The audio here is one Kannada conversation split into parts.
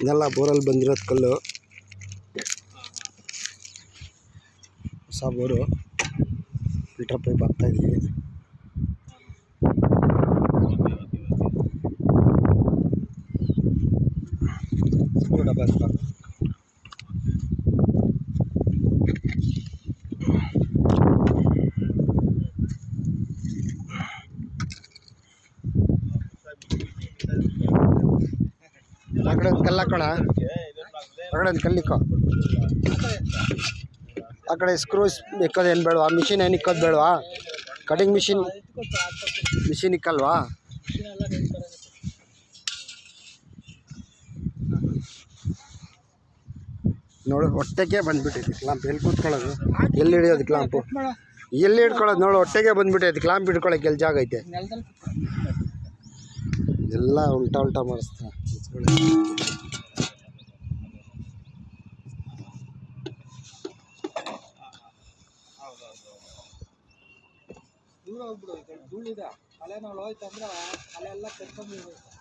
ಇದೆಲ್ಲ ಬೋರಲ್ಲಿ ಬಂದಿರೋದು ಕಲ್ಲು ಹೊಸ ಬೋರು ಫಿಲ್ಟರ್ ಪೈಪ್ ಹಾಕ್ತಾ ಇದೀವಿ ಮೂರು ಡಬ್ಬ ಸಾಕು. ಆ ಕಡೆ ಒಂದು ಕಲ್ಲು ಹಾಕೋಣ ಆ ಕಡೆ ಒಂದು ಕಲ್ಲಿಕ್ಕೋ ಆ ಕಡೆ ಸ್ಕ್ರೂಸ್ ಇಕ್ಕೋದು ಏನು ಬೇಡವಾ ಮಿಷಿನ್ ಏನು ಇಕ್ಕೋದು ಬೇಡವಾ ಕಟಿಂಗ್ ಮಿಷಿನ್ ಮಿಷಿನ್ ಇಕ್ಕಲ್ವಾ ನೋಡು ಹೊಟ್ಟೆಗೆ ಬಂದ್ಬಿಟ್ಟಿದೆ ಕ್ಲಾಂಪ್ ಎಲ್ಲಿ ಕೂತ್ಕೊಳ್ಳೋದು ಎಲ್ಲಿ ಹಿಡಿಯೋದು ಕ್ಲಾಂಪು ಎಲ್ಲಿ ಹಿಡ್ಕೊಳ್ಳೋದು ನೋಡು ಹೊಟ್ಟೆಗೆ ಬಂದ್ಬಿಟ್ಟೈತೆ ಕ್ಲಾಂಪ್ ಹಿಡ್ಕೊಳ್ಳೋಕೆ ಎಲ್ಲಿ ಜಾಗ ಐತೆ ಎಲ್ಲ ಉಲ್ಟಾ ಉಲ್ಟಾ ಮಾಡಿಸ್ತಾ ದೂರ ಹೋಗ್ಬಿಡು ಈ ಕಡೆ ಧೂಳಿದೆ ಅಲೆ ನಾವು ಹೋಯ್ತು ಅಂದ್ರೆ ಅಲೆ ಎಲ್ಲ ಕರ್ಕೊಂಡು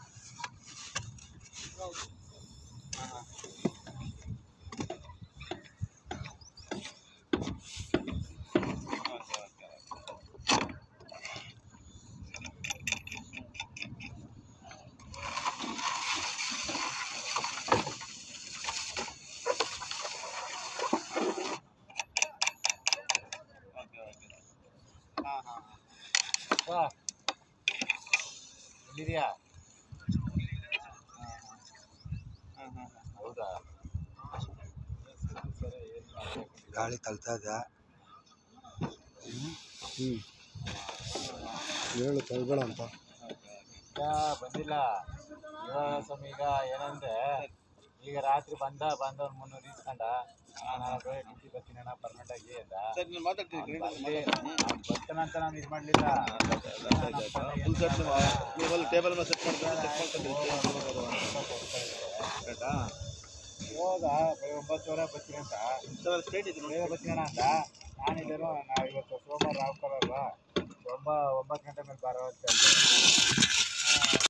ಎಲ್ಲಿದೆಯಾ ಹೌದಾ ಗಾಳಿ ತಳ್ತಾ ಇದೆ ಹ್ಞೂ ಹೇಳು ತಳ್ಬೇಡ ಅಂತ ಈಗ ಬಂದಿಲ್ಲ ಇವಾಗ ಸ್ವಾಮಿ ಈಗ ಏನಂದ್ರೆ ಈಗ ರಾತ್ರಿ ಬಂದ ಬಂದ ಒಂದು ಮುನ್ನೂರು ಇಸ್ಕೊಂಡ ನಾನು ಡ್ಯೂಟಿ ಬರ್ತೀನಿ ಅಣ್ಣ ಪರ್ಮನೆಂಟ್ ಆಗಿ ಅಂದ ಬರ್ತಾನ ಅಂತ ನಾನು ಇದು ಮಾಡಲಿಲ್ಲ ಟೇಬಲ್ ಮೇಲೆ ಸೆಟ್ ಮಾಡ್ಕೊಂಡು ಹೋದ ಬೆಳಗ್ಗೆ ಒಂಬತ್ತುವರೆ ಬರ್ತೀನಿ ಅಂತ ಸ್ಟ್ರೇಟ್ ಇದೆ ಬೇಗ ಬರ್ತೀನಿ ಅಣ್ಣ ಅಂತ ನಾನಿದ್ದೇನು ನಾವು ಇವತ್ತು ಸೋಮವಾರ ರಾವ್ಕರ್ ಅಲ್ವಾ ಒಂಬ ಒಂಬತ್ತು ಗಂಟೆ ಮೇಲೆ ಬಾರೋ ಅಂತ ಹೇಳ್ದೆ.